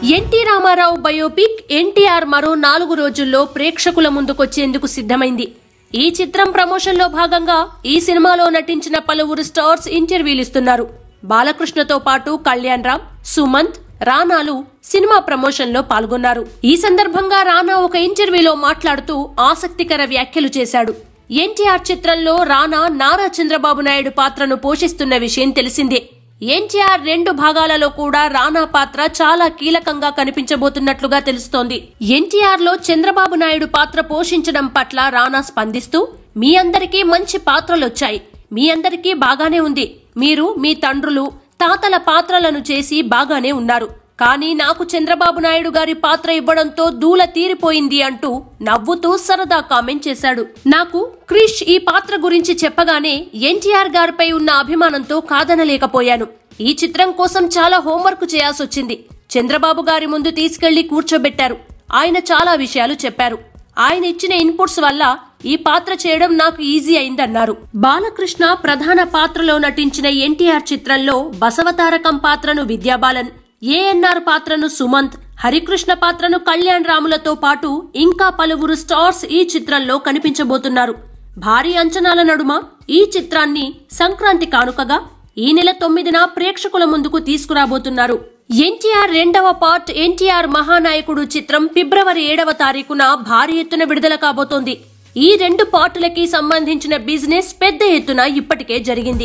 NT Ramarao biopic NTR మరో నాలుగు రోజుల్లో ప్రేక్షకుల ముందుకొచ్చేందుకు సిద్ధమైంది ఈ చిత్రం ప్రమోషన్లో భాగంగా ఈ సినిమాలో నటించిన పలువురు స్టార్స్ ఇంటర్వ్యూలు ఇస్తున్నారు బాలకృష్ణతో పాటు కళ్యాణ్ రామ్ సుమంత్ రానాలు సినిమా ప్రమోషన్లో పాల్గొన్నారు ఈ సందర్భంగా రానా ఒక ఇంటర్వ్యూలో మాట్లాడుతూ ఆసక్తికర వ్యాఖ్యలు చేశాడు ఎన్టీఆర్ చిత్రంలో రానా నారా చంద్రబాబు నాయుడు పాత్రను పోషిస్తున్న విషయం తెలిసిందే ఎన్టీఆర్ రెండు భాగాలలో కూడా రానా పాత్ర చాలా కీలకంగా కనిపించబోతున్నట్లుగా తెలుస్తోంది ఎన్టీఆర్ లో చంద్రబాబు నాయుడు పాత్ర పోషించడం పట్ల రానా స్పందిస్తూ మీ అందరికీ మంచి పాత్రలొచ్చాయి మీ అందరికీ బాగానే ఉంది మీరు మీ తండ్రులు తాతల పాత్రలను చేసి బాగానే ఉన్నారు కానీ నాకు చంద్రబాబు నాయుడు గారి పాత్ర ఇవ్వడంతో దూల తీరిపోయింది అంటూ నవ్వుతూ సరదా కామెంట్ చేశాడు నాకు క్రిష్ ఈ పాత్ర గురించి చెప్పగానే ఎన్టీఆర్ గారిపై ఉన్న అభిమానంతో కాదనలేకపోయాను ఈ చిత్రం కోసం చాలా హోంవర్క్ చేయాల్సొచ్చింది చంద్రబాబు గారి ముందు తీసుకెళ్లి కూర్చోబెట్టారు ఆయన చాలా విషయాలు చెప్పారు ఆయన ఇచ్చిన ఇన్పుట్స్ వల్ల ఈ పాత్ర చేయడం నాకు ఈజీ అయిందన్నారు బాలకృష్ణ ప్రధాన పాత్రలో నటించిన ఎన్టీఆర్ చిత్రంలో బసవతారకం పాత్రను విద్యాబాలన్ ఏఎన్ఆర్ పాత్రను సుమంత్ హరికృష్ణ పాత్రను కళ్యాణ్ రాములతో పాటు ఇంకా పలువురు స్టార్స్ ఈ చిత్రంలో కనిపించబోతున్నారు భారీ అంచనాల నడుమ ఈ చిత్రాన్ని సంక్రాంతి కానుకగా ఈ నెల తొమ్మిదిన ప్రేక్షకుల ముందుకు తీసుకురాబోతున్నారు ఎన్టీఆర్ రెండవ పార్ట్ ఎన్టీఆర్ మహానాయకుడు చిత్రం ఫిబ్రవరి ఏడవ తారీఖున భారీ ఎత్తున విడుదల కాబోతోంది ఈ రెండు పార్టులకి సంబంధించిన బిజినెస్ పెద్ద ఎత్తున ఇప్పటికే జరిగింది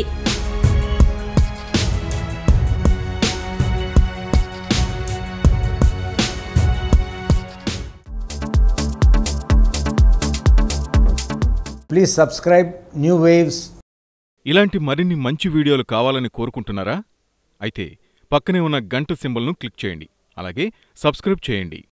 Please subscribe New Waves ఇలాంటి మరిన్ని మంచి వీడియోలు కావాలని కోరుకుంటున్నారా అయితే పక్కనే ఉన్న గంట సింబల్ను క్లిక్ చేయండి అలాగే సబ్స్క్రైబ్ చేయండి